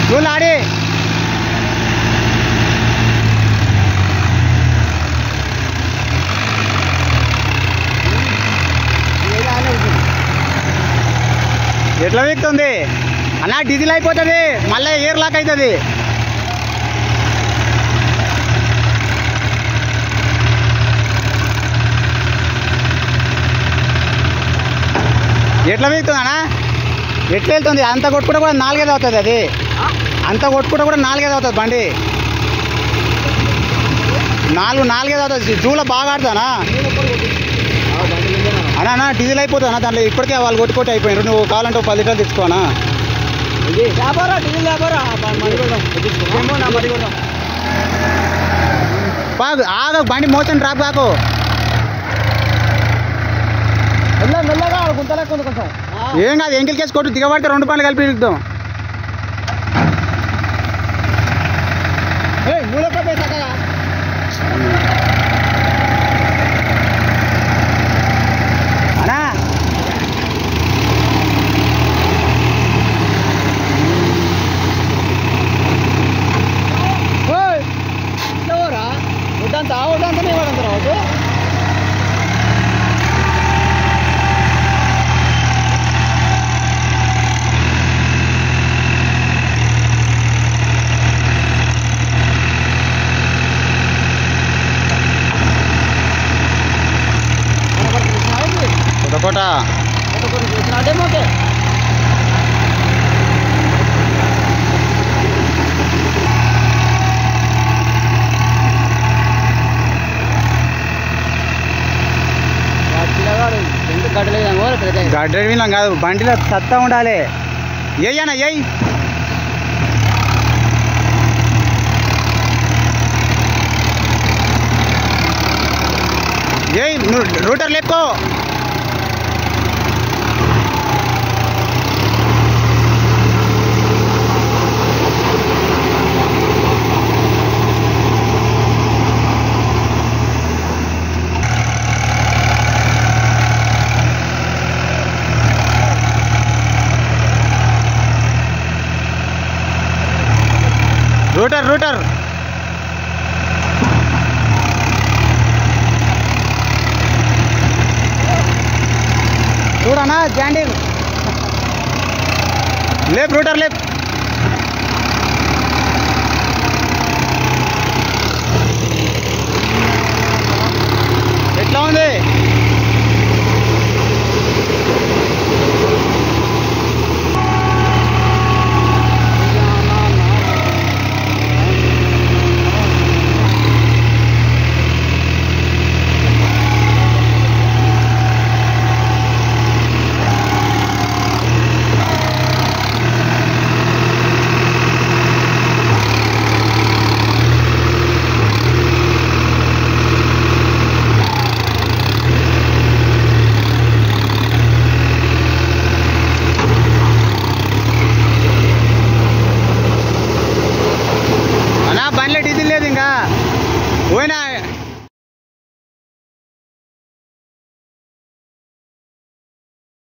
చూడు ఆడి ఎట్లా వీక్తుంది అన్న డీజిల్ అయిపోతుంది మళ్ళీ ఎయిర్ లాక్ అవుతుంది ఎట్లా వీక్తుంది అన్న ఎట్లా వెళ్తుంది అంత కొట్టుకుంటే కూడా నాలుగేది అవుతుంది అది అంత కొట్టుకుంటే కూడా నాలుగేది అవుతుంది బండి నాలుగు నాలుగేది అవుతుంది జూలో బాగా ఆడుతానా అన్నా అన్న డీజిల్ అయిపోతుందా దాంట్లో ఇప్పటికే వాళ్ళు కొట్టుకొట్టి అయిపోయినారు నువ్వు కావాలంటే ఒక పది లీటర్లు తెచ్చుకోనా వ్యాపారా డీజిల్ వ్యాపారా మడిగొండం ఏమో నా మడిగొండం బాగు ఆగ బండి మోషన్ డ్రాప్ కాకు మెల్ల మెల్లగా గుంతలేక ఉంది కొంచెం ఏం కాదు ఎంకిల్ కేసు కొట్టు దిగబడితే రెండు పనులు కలిపి ఇద్దాం మూలక పెట్టగా అనా ఎవరా వడ్డంతా వడ్డంతా ఇవ్వడం రావద్దు కొట్టకోట అదేమోకే పిల్లగాడు ఎందుకు గడ్డలేదు పెద్ద గడ్డ విన్నాం కాదు బండిలో సత్తా ఉండాలి ఏయన్నా ఏయ్ ఏయ్ నువ్వు రూటర్ లేపుకో రూటర్ రూటర్ చూడనా జాండీర్ లేప్ రూటర్ లేప్ ఎట్లా ఉంది అన్నా బండిలో డీజిల్ లేదు ఇంకా పోయినా